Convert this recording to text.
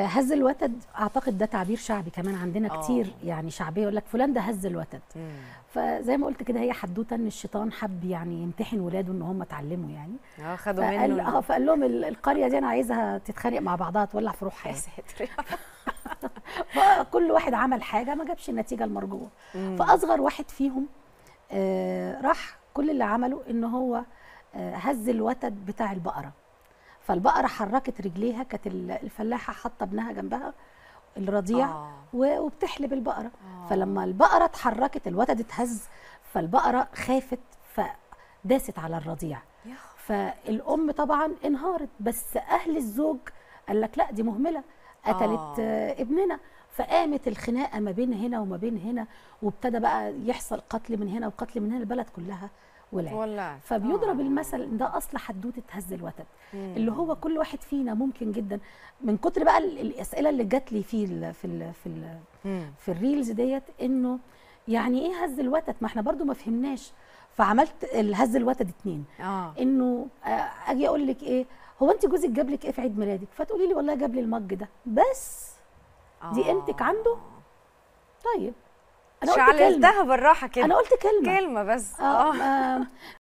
هز الوتد اعتقد ده تعبير شعبي كمان عندنا آه. كتير يعني شعبيه يقول لك فلان ده هز الوتد مم. فزي ما قلت كده هي حدوته ان الشيطان حب يعني يمتحن ولاده ان هم اتعلموا يعني اه خدوا فقال منه اه فقال لهم ال- القريه دي انا عايزها تتخانق مع بعضها تولع في روحها يا يعني. ساتر فكل واحد عمل حاجه ما جابش النتيجه المرجوه مم. فاصغر واحد فيهم آه راح كل اللي عمله ان هو آه هز الوتد بتاع البقره فالبقره حركت رجليها كانت ال- الفلاحه حاطه ابنها جنبها الرضيع آه. و- وبتحلب البقره آه. فلما البقره اتحركت الوتد اتهز فالبقره خافت فداست على الرضيع يا فالام طبعا انهارت بس اهل الزوج قال لك لا دي مهمله قتلت آه. آه. ابننا فقامت الخناقه ما بين هنا وما بين هنا وابتدى بقى يحصل قتل من هنا وقتل من هنا البلد كلها ولعت ولعت فبيضرب آه. المثل ان ده اصل حدوته هز الوتد مم. اللي هو كل واحد فينا ممكن جدا من كتر بقى ال- الاسئله اللي جات لي في ال في ال في ال مم. في الريلز ديت انه يعني ايه هز الوتد ما احنا برضو ما فهمناش فعملت الهز الوتد اتنين اه انه آه، اجي اقول لك ايه هو انت جوزك جاب لك ايه في عيد ميلادك فتقولي لي والله جاب لي المج ده بس دي قيمتك عنده؟ طيب انا قلت كلمه شعللتها بالراحه كده انا قلت كلمه كلمه بس اه آه،